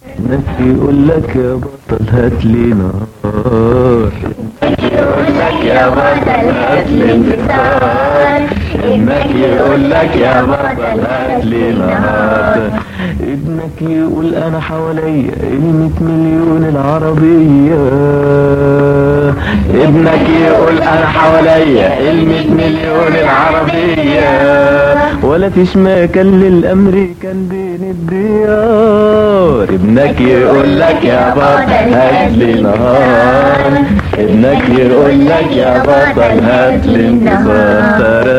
ابنك يقول لك يا بطل هات لي نهار يقول لك يا بطل هات لي انتصار ابنك يقول لك يا بطل هات لي نهار ابنك يقول انا حواليا المية مليون العربية ابنك يقول انا حواليا المية مليون العربية ولا فيش مكان للامريكان بين الديار ابنك يقول لك يا بطل هات لي نهار ابنك يقول لك يا بطل هات لي انتصار